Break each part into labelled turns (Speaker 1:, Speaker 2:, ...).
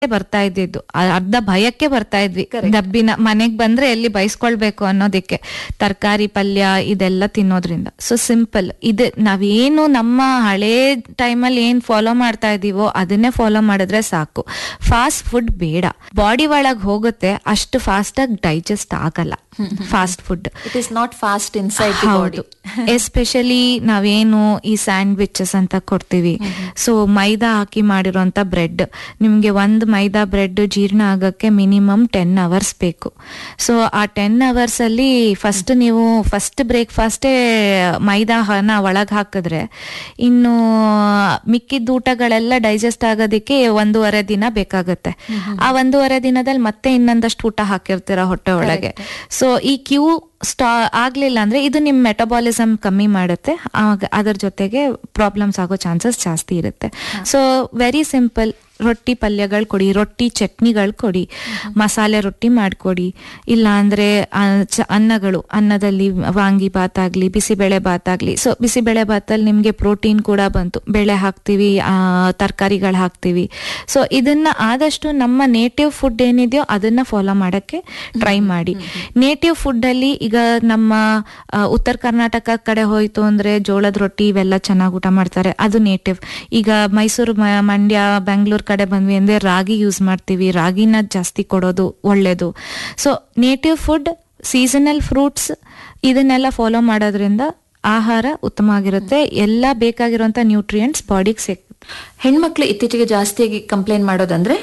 Speaker 1: ಬರ್ತಾ ಇದ್ದಿದ್ದು ಅ- ಅರ್ಧ ಭಯಕ್ಕೆ ಬರ್ತಾ ಇದ್ವಿ ಡಬ್ಬಿನ ಮನೆಗ್ ಬಂದ್ರೆ ಎಲ್ಲಿ ಬೈಸ್ಕೊಳ್ಬೇಕು ಅನ್ನೋದಕ್ಕೆ ತರಕಾರಿ ಪಲ್ಯ ಇದೆಲ್ಲ ತಿನ್ನೋದ್ರಿಂದ ಸೊ ಸಿಂಪಲ್ ಇದು ನಾವೇನು ನಮ್ಮ ಹಳೇ ಟೈಮಲ್ಲಿ ಏನ್ ಫಾಲೋ ಮಾಡ್ತಾ ಇದೀವೋ ಅದನ್ನೇ ಫಾಲೋ ಮಾಡಿದ್ರೆ ಸಾಕು ಫಾಸ್ಟ್ ಫುಡ್ ಬೇಡ ಬಾಡಿ ಒಳಗ್ ಹೋಗುತ್ತೆ ಅಷ್ಟು ಫಾಸ್ಟ್ ಆಗಿ ಡೈಜೆಸ್ಟ್ ಆಗಲ್ಲ fast food
Speaker 2: it is not fast inside the body
Speaker 1: ಹೌದು ಎಸ್ಪೆಷಲಿ ನಾವೇನು ಈ ಸ್ಯಾಂಡ್ವಿಚಸ್ ಅಂತ ಕೊಡ್ತೀವಿ ಸೊ ಮೈದಾ ಹಾಕಿ ಮಾಡಿರೋಂತ ಬ್ರೆಡ್ ನಿಮ್ಗೆ ಒಂದ್ ಮೈದಾ ಬ್ರೆಡ್ ಜೀರ್ಣ ಆಗಕ್ಕೆ ಮಿನಿಮಮ್ ಟೆನ್ ಅವರ್ಸ್ ಬೇಕು ಸೊ ಆ ಟೆನ್ ಅವರ್ಸ್ ಅಲ್ಲಿ ಫಸ್ಟ್ ನೀವು ಫಸ್ಟ್ ಬ್ರೇಕ್ಫಾಸ್ಟೇ ಮೈದಾನ ಒಳಗ್ ಹಾಕಿದ್ರೆ ಇನ್ನು ಮಿಕ್ಕಿದ ಊಟಗಳೆಲ್ಲ ಡೈಜೆಸ್ಟ್ ಆಗೋದಕ್ಕೆ ಒಂದೂವರೆ ದಿನ ಬೇಕಾಗುತ್ತೆ ಆ ಒಂದೂವರೆ ದಿನದಲ್ಲಿ ಮತ್ತೆ ಇನ್ನೊಂದಷ್ಟು ಊಟ ಹಾಕಿರ್ತೀರ ಹೊಟ್ಟೆ ಒಳಗೆ ಸೊ ಈ ಕ್ಯೂ ಸ್ಟಾ ಆಗ್ಲಿಲ್ಲ ಅಂದ್ರೆ ಇದು ನಿಮ್ ಮೆಟಬಾಲಿಸಮ್ ಕಮ್ಮಿ ಮಾಡುತ್ತೆ ಆಗ ಅದ್ರ ಜೊತೆಗೆ ಪ್ರಾಬ್ಲಮ್ಸ್ ಆಗೋ ಚಾನ್ಸಸ್ ಜಾಸ್ತಿ ಇರುತ್ತೆ ಸೊ ವೆರಿ ಸಿಂಪಲ್ ರೊಟ್ಟಿ ಪಲ್ಯಗಳು ಕೊಡಿ ರೊಟ್ಟಿ ಚಟ್ನಿಗಳು ಕೊಡಿ ಮಸಾಲೆ ರೊಟ್ಟಿ ಮಾಡ್ಕೊಡಿ ಇಲ್ಲ ಅಂದ್ರೆ ಆ, ಚ- ಅನ್ನಗಳು ಅನ್ನದಲ್ಲಿ ವಾಂಗಿ ಭಾತ್ ಆಗ್ಲಿ ಬಿಸಿಬೇಳೆ ಭಾತ್ ಆಗ್ಲಿ ಸೊ ಬಿಸಿಬೇಳೆ ಭಾತಲ್ಲಿ ನಿಮ್ಗೆ ಪ್ರೋಟೀನ್ ಕೂಡ ಬಂತು ಬೇಳೆ ಹಾಕ್ತಿವಿ ತರಕಾರಿಗಳು ಹಾಕ್ತಿವಿ ಸೊ ಇದನ್ನ ಆದಷ್ಟು ನಮ್ಮ ನೇಟಿವ್ ಫುಡ್ ಏನಿದೆಯೋ ಅದನ್ನ ಫಾಲೋ ಮಾಡಕ್ಕೆ ಟ್ರೈ ಮಾಡಿ ನೇಟಿವ್ ಫುಡ್ ಅಲ್ಲಿ ಈಗ ನಮ್ಮ ಆ, ಉತ್ತರ ಕರ್ನಾಟಕ ಕಡೆ ಹೋಯ್ತು ಅಂದ್ರೆ ಜೋಳದ ರೊಟ್ಟಿ ಇವೆಲ್ಲ ಚೆನ್ನಾಗಿ ಊಟ ಮಾಡ್ತಾರೆ ಅದು ನೇಟಿವ್ ಈಗ ಮೈಸೂರು ಮ- ಮಂಡ್ಯ ಬೆಂಗಳೂರು ಕಡೆ ಬಂದ್ವಿ ಅಂದ್ರೆ ರಾಗಿ ಯೂಸ್ ಮಾಡ್ತೀವಿ ರಾಗಿನ ಜಾಸ್ತಿ ಕೊಡೋದು ಒಳ್ಳೇದು so native food seasonal fruits ಇದನ್ನೆಲ್ಲ ಫಾಲೋ ಮಾಡೋದ್ರಿಂದ ಆಹಾರ ಉತ್ತಮ ಆಗಿರುತ್ತೆ ಎಲ್ಲ ಬೇಕಾಗಿರುವಂತ ನ್ಯೂಟ್ರಿಯೆಂಟ್ಸ್ ಬಾಡಿಗೆ ಸಿಕ್
Speaker 2: ಹೆಣ್ಮಕ್ಳು ಇತ್ತೀಚೆಗೆ ಜಾಸ್ತಿಯಾಗಿ ಕಂಪ್ಲೇಂಟ್ ಮಾಡೋದಂದ್ರೆ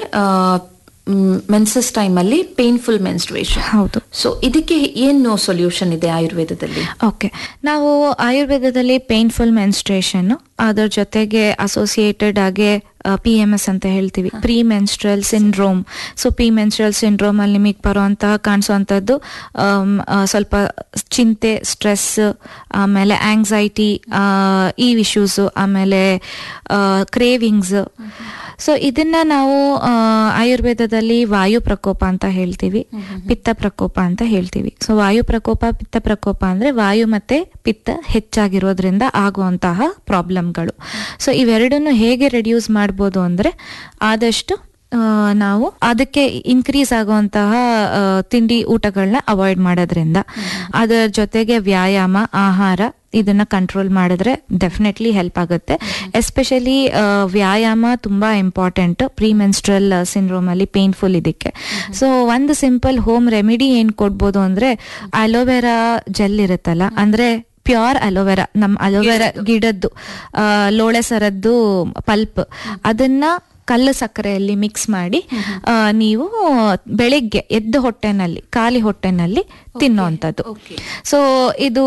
Speaker 2: ಮೆನ್ಸಸ್ ಟೈಮ್ ಅಲ್ಲಿ ಪೇನ್ಫುಲ್ ಮೆನ್ಸ್ಟ್ರೇಷನ್
Speaker 1: ಹೌದು
Speaker 2: ಸೊ ಇದಕ್ಕೆ ಏನು ಸೊಲ್ಯೂಷನ್ ಇದೆ ಆಯುರ್ವೇದದಲ್ಲಿ
Speaker 1: ಓಕೆ ನಾವು ಆಯುರ್ವೇದದಲ್ಲಿ ಪೇನ್ಫುಲ್ ಮೆನ್ಸ್ಟ್ರೇಷನ್ ಅದರ ಜೊತೆಗೆ ಅಸೋಸಿಯೇಟೆಡ್ ಆಗಿ ಪಿ ಎಮ್ ಎಸ್ ಅಂತ ಹೇಳ್ತೀವಿ premenstrual syndrome so P menstrual syndrome ಅಲ್ಲಿ ನಿಮಗೆ ಬರುವಂತಹ ಕಾಣಿಸುವಂಥದ್ದು ಆಮ್, ಆ, ಸ್ವಲ್ಪ ಚಿಂತೆ ಸ್ಟ್ರೆಸ್ ಆಮೇಲೆ ಆಂಗ್ಸೈಟಿ ಈ ಇಶ್ಯೂಸ್ ಆಮೇಲೆ ಕ್ರೇವಿಂಗ್ಸ್ ಸೊ ಇದನ್ನ ನಾವು ಆ, ಆಯುರ್ವೇದದಲ್ಲಿ ವಾಯು ಪ್ರಕೋಪ ಅಂತ ಹೇಳ್ತೀವಿ ಪಿತ್ತ ಪ್ರಕೋಪ ಅಂತ ಹೇಳ್ತೀವಿ ಸೊ ವಾಯು ಪ್ರಕೋಪ ಪಿತ್ತ ಪ್ರಕೋಪ ಅಂದ್ರೆ ವಾಯು ಮತ್ತೆ ಪಿತ್ತ ಹೆಚ್ಚಾಗಿರೋದ್ರಿಂದ ಆಗುವಂತಹ ಪ್ರಾಬ್ಲಮ್ಗಳು ಸೊ ಇವೆರಡನ್ನು ಹೇಗೆ ರೆಡ್ಯೂಸ್ ಮಾಡ್ಬೋದು ಅಂದ್ರೆ ಆದಷ್ಟು ಆ, ನಾವು ಅದಕ್ಕೆ ಇನ್ಕ್ರೀಸ್ ಆಗುವಂತಹ ಆ, ತಿಂಡಿ ಊಟಗಳನ್ನ ಅವಾಯ್ಡ್ ಮಾಡೋದ್ರಿಂದ ಅದರ ಜೊತೆಗೆ ವ್ಯಾಯಾಮ ಆಹಾರ ಇದನ್ನ ಕಂಟ್ರೋಲ್ ಮಾಡಿದ್ರೆ ಡೆಫಿನೆಟ್ಲಿ ಹೆಲ್ಪ್ ಆಗುತ್ತೆ ಎಸ್ಪೆಷಲಿ ವ್ಯಾಯಾಮ ತುಂಬಾ ಇಂಪಾರ್ಟೆಂಟ್ ಪ್ರೀ ಮೆನ್ಸ್ಟ್ರಲ್ ಸಿಂಡ್ರೋಮ್ ಅಲ್ಲಿ ಪೇನ್ಫುಲ್ ಇದಕ್ಕೆ ಸೊ ಒಂದು ಸಿಂಪಲ್ ಹೋಮ್ ರೆಮಿಡಿ ಏನ್ ಕೊಡ್ಬೋದು ಅಂದ್ರೆ ಅಲೋವೆರಾ ಜೆಲ್ ಇರುತ್ತಲ್ಲ ಅಂದ್ರೆ ಪ್ಯೂರ್ ಅಲೋವೆರಾ ನಮ್ ಅಲೋವೆರಾ ಗಿಡದ್ದು ಆ, ಲೋಳೆ ಸರದ್ದು ಪಲ್ಪ್ ಅದನ್ನ ಕಲ್ಲು ಸಕ್ಕರೆಯಲ್ಲಿ ಮಿಕ್ಸ್ ಮಾಡಿ ಆ, ನೀವು ಬೆಳಿಗ್ಗೆ ಎದ್ದ ಹೊಟ್ಟೆನಲ್ಲಿ ಖಾಲಿ ಹೊಟ್ಟೆನಲ್ಲಿ ತಿನ್ನುವಂಥದ್ದು ಸೊ ಇದು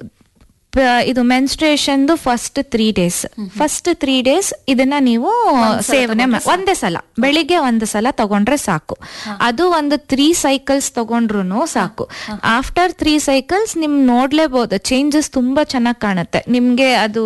Speaker 1: ಪ- ಇದು menstruation first three days first three days ಇದನ್ನ ನೀವು ಸೇವನೆ ಮಾ- ಒಂದೇ ಸಲ ಬೆಳಿಗ್ಗೆ ಒಂದು ಸಲ ತಗೊಂಡ್ರೆ ಸಾಕು ಅದು ಒಂದು ತ್ರೀ ಸೈಕಲ್ಸ್ ತಗೊಂಡ್ರು ಸಾಕು ಆಫ್ಟರ್ ತ್ರೀ ಸೈಕಲ್ಸ್ ನಿಮ್ ನೋಡ್ಲೇಬಹುದು ಚೇಂಜಸ್ ತುಂಬಾ ಚೆನ್ನಾಗಿ ಕಾಣುತ್ತೆ ನಿಮ್ಗೆ ಅದು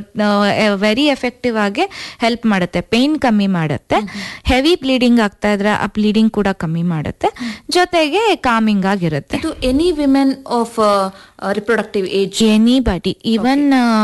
Speaker 1: ವೆರಿ ಎಫೆಕ್ಟಿವ್ ಆಗಿ ಹೆಲ್ಪ್ ಮಾಡುತ್ತೆ ಪೇನ್ ಕಮ್ಮಿ ಮಾಡುತ್ತೆ ಹೆವಿ ಬ್ಲೀಡಿಂಗ್ ಆಗ್ತಾ ಇದ್ರೆ ಆ ಬ್ಲೀಡಿಂಗ್ ಕೂಡ ಕಮ್ಮಿ ಮಾಡುತ್ತೆ ಜೊತೆಗೆ ಕಾಮಿಂಗ್ ಆಗಿರುತ್ತೆ
Speaker 2: ಇದು any women of reproductive age
Speaker 1: anybody even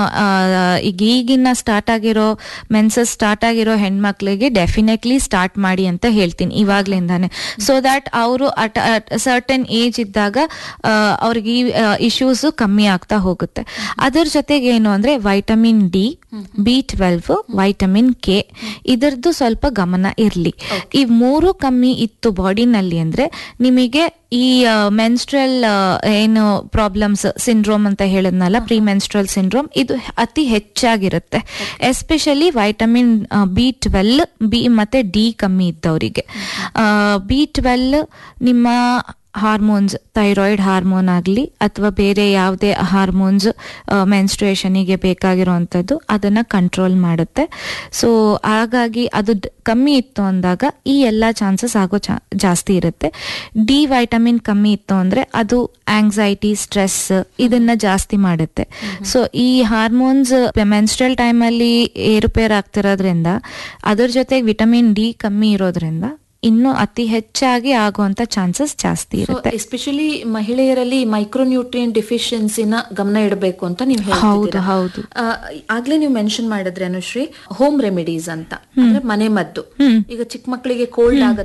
Speaker 1: ಈಗ ಈಗಿನ ಸ್ಟಾರ್ಟ್ ಆಗಿರೋ ಮೆನ್ಸಸ್ ಸ್ಟಾರ್ಟ್ ಆಗಿರೋ ಹೆಣ್ಮಕ್ಳಿಗೆ ಡೆಫಿನೆಟ್ಲಿ ಸ್ಟಾರ್ಟ್ ಮಾಡಿ ಅಂತ ಹೇಳ್ತೀನಿ ಇವಾಗ್ಲಿಂದಾನೆ ಸೊ ದಟ್ ಅವರು ಅಟ್ ಸರ್ಟನ್ ಏಜ್ ಇದ್ದಾಗ ಆ, ಅವ್ರಿಗೆ ಈ ಇಶ್ಯೂಸ್ ಕಮ್ಮಿ ಆಗ್ತಾ ಹೋಗುತ್ತೆ ಅದರ ಜೊತೆಗೆ ಏನು ಅಂದ್ರೆ vitamin D B twelve vitamin K ಇದರದ್ದು ಸ್ವಲ್ಪ ಗಮನ ಇರ್ಲಿ ಈ ಮೂರು ಕಮ್ಮಿ ಇತ್ತು ಬಾಡಿನಲ್ಲಿ ಅಂದ್ರೆ ನಿಮಗೆ ಈ ಮೆನ್ಸ್ಟ್ರಲ್ ಏನು ಪ್ರಾಬ್ಲಮ್ಸ್ ಸಿಂಡ್ರೋಮ್ ಅಂತ ಹೇಳಿದ್ನಲ್ಲ ಪ್ರೀ ಮೆನ್ಸ್ಟ್ರಲ್ ಸಿಂಡ್ರೋಮ್ ಇದು ಅತಿ ಹೆಚ್ಚಾಗಿರುತ್ತೆ especially vitamin B twelve B ಮತ್ತೆ ಡಿ ಕಮ್ಮಿ ಇದ್ದವರಿಗೆ ಬಿ ಟ್ವೆಲ್ ನಿಮ್ಮ ಹಾರ್ಮೋನ್ಸ್ ಥೈರಾಯ್ಡ್ ಹಾರ್ಮೋನ್ ಆಗಲಿ ಅಥವಾ ಬೇರೆ ಯಾವುದೇ ಹಾರ್ಮೋನ್ಸ್ ಮೆನ್ಸ್ಟ್ರೇಷನಿಗೆ ಬೇಕಾಗಿರುವಂಥದ್ದು ಅದನ್ನ ಕಂಟ್ರೋಲ್ ಮಾಡುತ್ತೆ ಸೊ ಹಾಗಾಗಿ ಅದು ಡ್- ಕಮ್ಮಿ ಇತ್ತು ಅಂದಾಗ ಈ ಎಲ್ಲ ಚಾನ್ಸಸ್ ಆಗೋ ಚಾ ಜಾಸ್ತಿ ಇರುತ್ತೆ ಡಿ ವೈಟಮಿನ್ ಕಮ್ಮಿ ಇತ್ತು ಅಂದ್ರೆ ಅದು ಆಂಗ್ಸೈಟಿ ಸ್ಟ್ರೆಸ್ ಇದನ್ನ ಜಾಸ್ತಿ ಮಾಡುತ್ತೆ ಸೊ ಈ ಹಾರ್ಮೋನ್ಸ್ ಮೆನ್ಸ್ಟ್ರಲ್ ಟೈಮಲ್ಲಿ ಏರುಪೇರು ಆಗ್ತಿರೋದ್ರಿಂದ ಅದ್ರ ಜೊತೆಗೆ ವಿಟಮಿನ್ ಡಿ ಕಮ್ಮಿ ಇರೋದ್ರಿಂದ ಇನ್ನು ಅತಿ ಹೆಚ್ಚಾಗಿ ಆಗುವಂತ ಚಾನ್ಸಸ್ ಜಾಸ್ತಿ
Speaker 2: ಸೊ
Speaker 1: ಇರುತ್ತೆ
Speaker 2: ಎಸ್ಪೆಷಲಿ ಮಹಿಳೆಯರಲ್ಲಿ ಮೈಕ್ರೋನ್ಯೂಟ್ರಿಯನ್ ಡಿಫಿಷಿಯನ್ಸಿನ ಗಮನ ಇಡಬೇಕು ಅಂತ ನೀವು
Speaker 1: ಹೌದು
Speaker 2: ಹೇಳ್ತಿದ್ದೀರಾ
Speaker 1: ಹೌದು
Speaker 2: ಆ, ಆಗ್ಲೇ ನೀವು ಮೆನ್ಷನ್ ಮಾಡಿದ್ರೆ ಅನುಶ್ರೀ ಹೋಮ್ ರೆಮಿಡೀಸ್ ಅಂತ ಅಂದ್ರೆ ಮನೆ ಮದ್ದು ಈಗ ಚಿಕ್ಕ ಮಕ್ಕಳಿಗೆ ಕೋಲ್ಡ್ ಆಗ